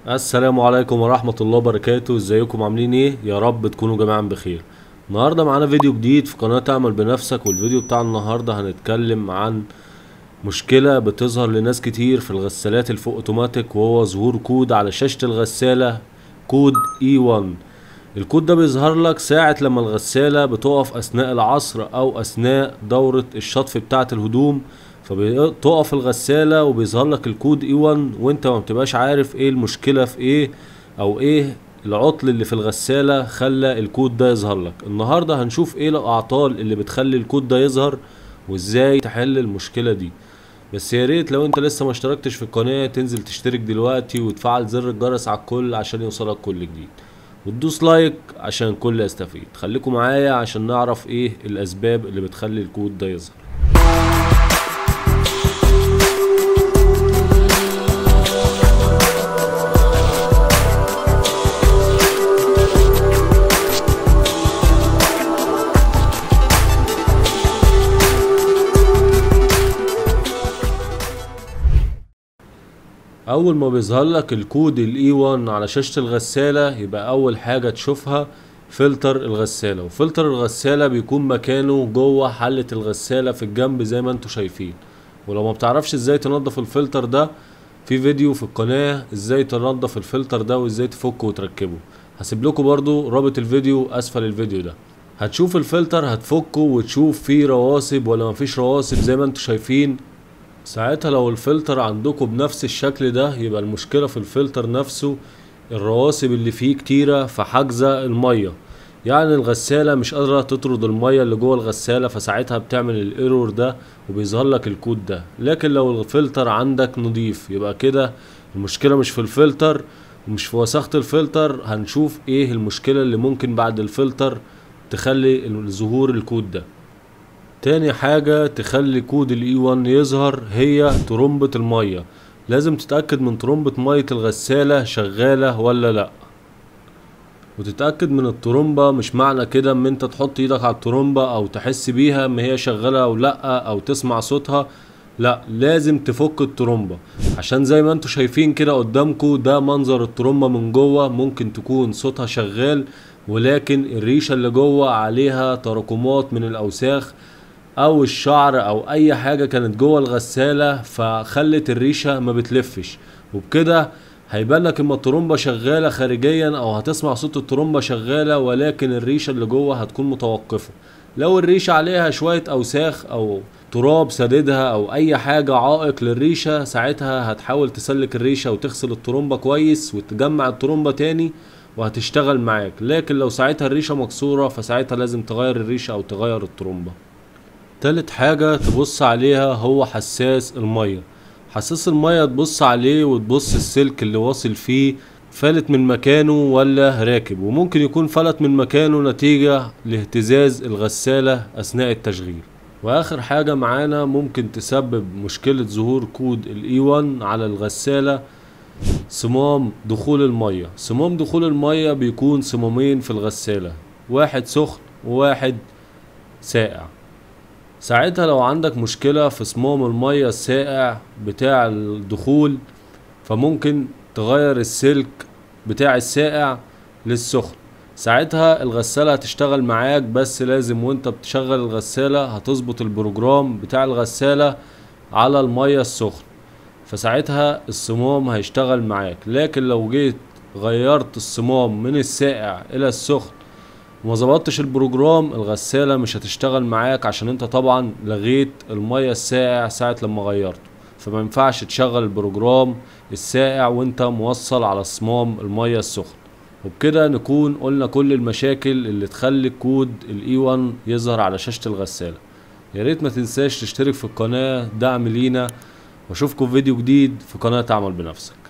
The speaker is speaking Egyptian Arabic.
السلام عليكم ورحمة الله وبركاته ازيكم عاملين ايه يا رب تكونوا جميعا بخير النهاردة معانا فيديو جديد في قناة اعمل بنفسك والفيديو بتاع النهاردة هنتكلم عن مشكلة بتظهر لناس كتير في الغسالات الفوق اوتوماتيك وهو ظهور كود على شاشة الغسالة كود E1 الكود ده بيظهر لك ساعة لما الغسالة بتقف اثناء العصر او اثناء دورة الشطف بتاعة الهدوم فبتقف الغسالة وبيظهر لك الكود E1 وانت ما بتبقاش عارف ايه المشكلة في ايه او ايه العطل اللي في الغسالة خلى الكود ده يظهر لك النهاردة هنشوف ايه الاعطال اللي بتخلي الكود ده يظهر وازاي تحل المشكلة دي بس يا ريت لو انت لسه ما اشتركتش في القناة تنزل تشترك دلوقتي وتفعل زر الجرس على الكل عشان يوصلك كل جديد وتدوس لايك عشان الكل يستفيد خليكم معايا عشان نعرف ايه الاسباب اللي بتخلي الكود ده يظهر اول ما بيظهر لك الكود الاي 1 على شاشة الغسالة يبقى اول حاجة تشوفها فلتر الغسالة وفلتر الغسالة بيكون مكانه جوه حلة الغسالة في الجنب زي ما انتوا شايفين ولو ما بتعرفش ازاي تنظف الفلتر ده في فيديو في القناة ازاي تنظف الفلتر ده وازاي تفكه وتركبه هسيب لكم برضو رابط الفيديو اسفل الفيديو ده هتشوف الفلتر هتفكه وتشوف فيه رواسب ولا مفيش رواسب زي ما انتوا شايفين ساعتها لو الفلتر عندكم بنفس الشكل ده يبقى المشكلة في الفلتر نفسه الرواسب اللي فيه كتيرة فحاجزة المية يعني الغسالة مش قادرة تطرد المية اللي جوه الغسالة فساعتها بتعمل الايرور ده وبيظهر لك الكود ده لكن لو الفلتر عندك نضيف يبقى كده المشكلة مش في الفلتر ومش في وساخة الفلتر هنشوف ايه المشكلة اللي ممكن بعد الفلتر تخلي ظهور الكود ده تاني حاجة تخلي كود الاي 1 يظهر هي ترمبة المية لازم تتأكد من ترمبة مية الغسالة شغالة ولا لأ وتتأكد من الترمبة مش معنى كده ان انت تحط ايدك على الترمبة او تحس بيها ان هي شغالة او لأ او تسمع صوتها لا لازم تفك الترمبة عشان زي ما انتوا شايفين كده قدامكم ده منظر الترمبة من جوه ممكن تكون صوتها شغال ولكن الريشة اللي جوه عليها تراكمات من الاوساخ او الشعر او اي حاجة كانت جوه الغسالة فخلت الريشة ما بتلفش وبكده هيبان لك اما الترومبة شغالة خارجيا او هتسمع صوت الترومبة شغالة ولكن الريشة اللي جوه هتكون متوقفة لو الريشة عليها شوية اوساخ او تراب سددها او اي حاجة عائق للريشة ساعتها هتحاول تسلك الريشة وتغسل الترومبة كويس وتجمع الترومبة تاني وهتشتغل معاك لكن لو ساعتها الريشة مكسورة فساعتها لازم تغير الريشة او تغير الترومبة تالت حاجة تبص عليها هو حساس المية حساس المية تبص عليه وتبص السلك اللي واصل فيه فلت من مكانه ولا راكب وممكن يكون فلت من مكانه نتيجة لاهتزاز الغسالة أثناء التشغيل واخر حاجة معانا ممكن تسبب مشكلة ظهور كود الاي 1 على الغسالة صمام دخول المية صمام دخول المية بيكون صمامين في الغسالة واحد سخن وواحد ساقع ساعتها لو عندك مشكلة في صمام المية الساقع بتاع الدخول فممكن تغير السلك بتاع الساقع للسخن ساعتها الغسالة هتشتغل معاك بس لازم وانت بتشغل الغسالة هتظبط البروجرام بتاع الغسالة على المية السخن فساعتها الصمام هيشتغل معاك لكن لو جيت غيرت الصمام من الساقع الى السخن وما ظبطتش البروجرام الغسالة مش هتشتغل معاك عشان انت طبعا لغيت المية الساقع ساعة لما غيرته فما ينفعش تشغل البروجرام الساقع وانت موصل على صمام المية السخن وبكده نكون قلنا كل المشاكل اللي تخلي كود الاي 1 يظهر على شاشة الغسالة يا ريت ما تنساش تشترك في القناة دعم لينا واشوفكم في فيديو جديد في قناة تعمل بنفسك